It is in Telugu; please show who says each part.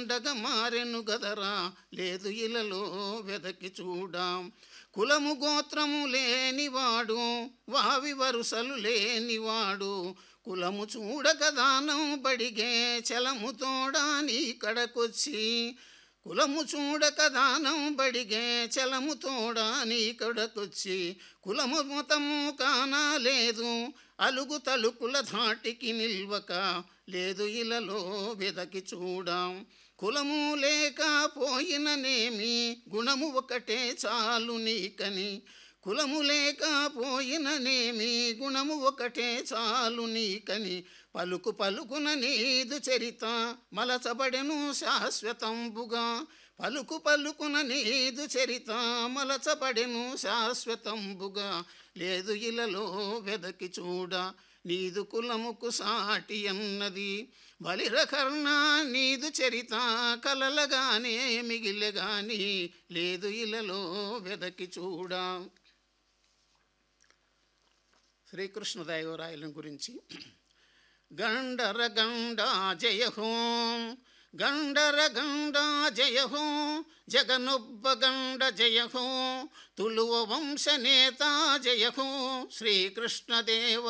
Speaker 1: దండగా మారెను గదరా లేదు ఇలలో వెదకి చూడాం కులము గోత్రము లేనివాడు వావి వరుసలు లేనివాడు కులము చూడక దానం బడిగే చలము తోడా నీ కడకొచ్చి కులము చూడక దానం బడిగే చలము తోడా నీ కడకొచ్చి కులము మతము కానా లేదు అలుగు తలుపుల ధాటికి నిల్వక లేదు ఇలలో వెదకి చూడాం కులము లేకపోయిననేమి గుణము ఒకటే చాలు నీకని కులము లేకపోయిననేమి గుణము ఒకటే చాలు నీకని పలుకు పలుకున నీదు చరిత మలచబడెను శాశ్వతంబుగా పలుకు పలుకున నీదు చరిత మలచబడెను శాశ్వతంబుగా లేదు ఇలలో వెదకి చూడ నీదు కులముకు సాటి అన్నది బలిరకర్ణ నీదు చరిత కలలగానే మిగిలగాని లేదు ఇలలో వెదకి చూడ శ్రీకృష్ణదేవరాయల గురించి గండర గండా జయ హోం గండర గండా జయ హో జగనొబ్బ గండ జయ హో తులువ వంశనేత జయ హో శ్రీకృష్ణదేవ